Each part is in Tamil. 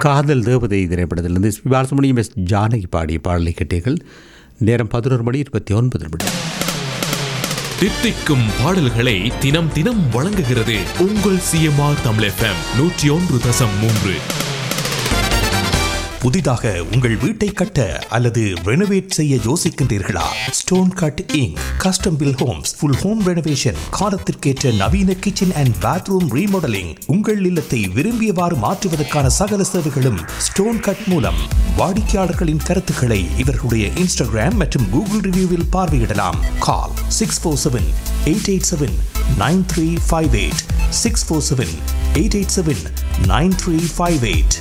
காதல் தேவதை திரைப்படத்திலிருந்து S P Balasubramaniam S Janaki பாடிய பாடலை கேட்டீர்கள் நேரம் பதினோரு மணி இருபத்தி ஒன்பது நிமிடம் தித்திக்கும் பாடல்களை தினம் தினம் வழங்குகிறது உங்கள் சிஎம்ஆர் தமிழ் எஃப்எம் நூற்றி ஒன்று தசம் மூன்று புதிதாக உங்கள் வீட்டை கட்ட அல்லது ரெனோவேட் செய்ய யோசிக்கின்றீர்களா stonecutting custom built homes full home renovation காலத்திற்கேற்ற நவீன கிச்சன் அண்ட் பாத்ரூம் ரீமாடலிங் உங்கள் இல்லத்தை விரும்பியவாறு மாற்றுவதற்கான சகல சேவைகளும் ஸ்டோன் கட் மூலம் வாடிக்கையாளர்களின் கருத்துக்களை இவர்களுடைய இன்ஸ்டாகிராம் மற்றும் கூகுள் ரிவ்யூவில் பார்வையிடலாம் call six four seven eight eight seven nine three five eight six four seven eight eight seven nine three five eight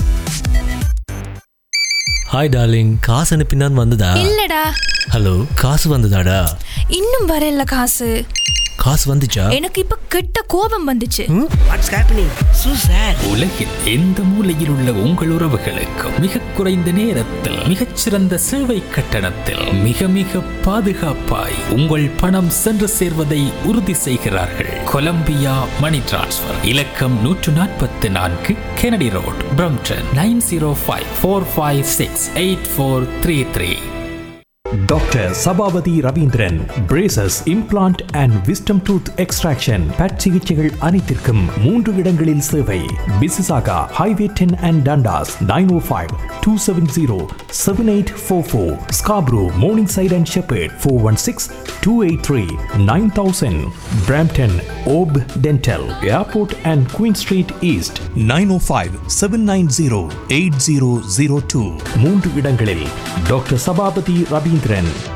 hi darling காசு அனுப்பினான் வந்ததா இல்லடா ஹலோ காசு வந்ததாடா இன்னும் வரல காசு காசு வந்துச்சா எனக்கு இப்ப கெட்ட கோபம் வந்துச்சு வாட்ஸ் ஹேப்பனிங் சூ சார் உலகில் எந்த மூலையில் உள்ள உங்கள் உறவுகளுக்கு மிக குறைந்த நேரத்தில் மிகச்சிறந்த சேவை கட்டணத்தில் மிக மிக பாதுகாப்பாய் உங்கள் பணம் சென்று சேர்வதை உறுதி செய்கிறார்கள் கொலம்பியா மணி டிரான்ஸ்ஃபர் இலக்கம் நூற்று நாற்பத்தி நான்கு Kennedy road Brampton nine zero five four five six eight four three three doctor Sabapathy Ravindran braces implant and wisdom tooth extraction but சிகிச்சைகள் அனைத்திற்கும் மூன்று இடங்களில் சேவை Mississauga highway ten and Dundas nine oh five two seven zero seven eight four four Scarborough Morningside and Sheppard four one six two eight three nine thousand Brampton ஓப் dental airport and Queen street east nine oh five seven nine zero eight zero zero two மூன்று இடங்களில் டாக்டர் சபாபதி ரவீந்திரன்